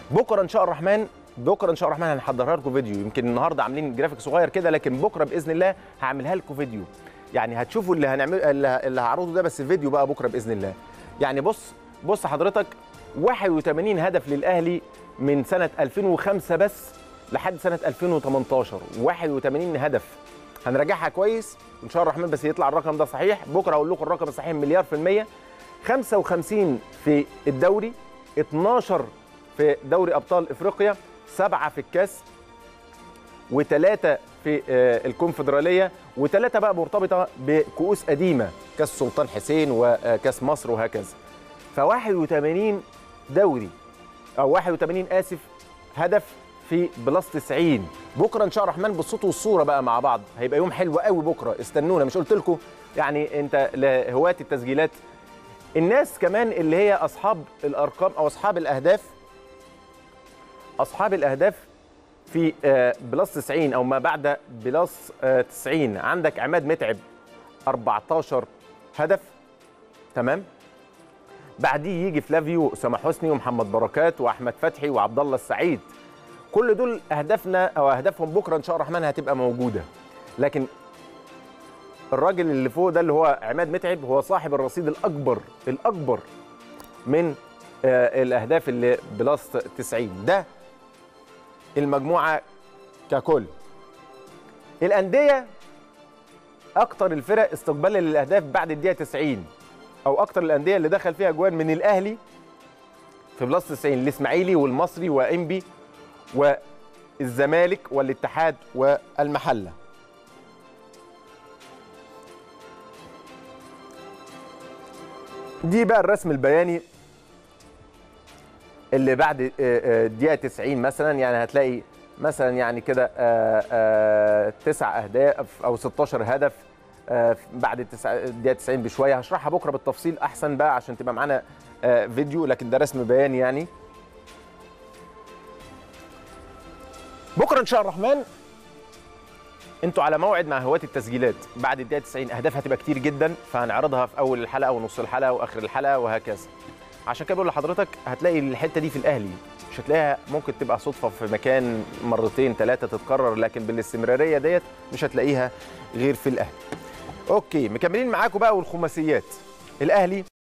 بكره ان شاء الرحمن بكره ان شاء الرحمن هنحضرها لكم فيديو يمكن النهارده عاملين جرافيك صغير كده لكن بكره باذن الله هعملها لكم فيديو يعني هتشوفوا اللي هنعمل اللي اللي هعرضه ده بس فيديو بقى بكره باذن الله يعني بص بص حضرتك 81 هدف للاهلي من سنه 2005 بس لحد سنه 2018 81 هدف هنراجعها كويس ان شاء الله الرحمن بس يطلع الرقم ده صحيح بكره اقول لكم الرقم الصحيح مليار في الميه 55 في الدوري 12 في دوري ابطال افريقيا سبعه في الكاس وثلاثه في آه، الكونفدراليه وثلاثه بقى مرتبطه بكؤوس قديمه كاس سلطان حسين وكاس مصر وهكذا ف 81 دوري او 81 اسف هدف في بلس 90 بكره ان شاء الله الرحمن بالصوت والصوره بقى مع بعض هيبقى يوم حلو قوي بكره استنونا مش قلت لكم يعني انت لهواة التسجيلات الناس كمان اللي هي اصحاب الارقام او اصحاب الاهداف اصحاب الاهداف في آه، بلس 90 او ما بعد بلس آه، 90 عندك عماد متعب 14 هدف تمام بعديه يجي فلافيو اسامه حسني ومحمد بركات واحمد فتحي وعبد الله السعيد كل دول اهدافنا او اهدافهم بكره ان شاء الله الرحمن هتبقى موجوده لكن الراجل اللي فوق ده اللي هو عماد متعب هو صاحب الرصيد الاكبر الاكبر من آه، الاهداف اللي بلس 90 ده المجموعه ككل الانديه اكتر الفرق استقبالا للاهداف بعد الدقيقه 90 او اكتر الانديه اللي دخل فيها جوان من الاهلي في بلس 90 الاسماعيلي والمصري وانبي والزمالك والاتحاد والمحله دي بقى الرسم البياني اللي بعد آه، آه، الدقيقه 90 مثلا يعني هتلاقي مثلا يعني كده آه، آه، تسع اهداف او 16 هدف آه، بعد التسع- الدقيقه 90 بشويه هشرحها بكره بالتفصيل احسن بقى عشان تبقى معانا آه، فيديو لكن ده رسم بياني يعني بكره ان شاء الله الرحمن انتوا على موعد مع هواة التسجيلات بعد الدقيقه 90 اهداف هتبقى كتير جدا فهنعرضها في اول الحلقه ونص الحلقه واخر الحلقه وهكذا عشان كده بقول لحضرتك هتلاقي الحته دي في الاهلي مش هتلاقيها ممكن تبقى صدفه في مكان مرتين ثلاثه تتكرر لكن بالاستمراريه ديت مش هتلاقيها غير في الاهلي اوكي مكملين معاكم بقى والخماسيات الاهلي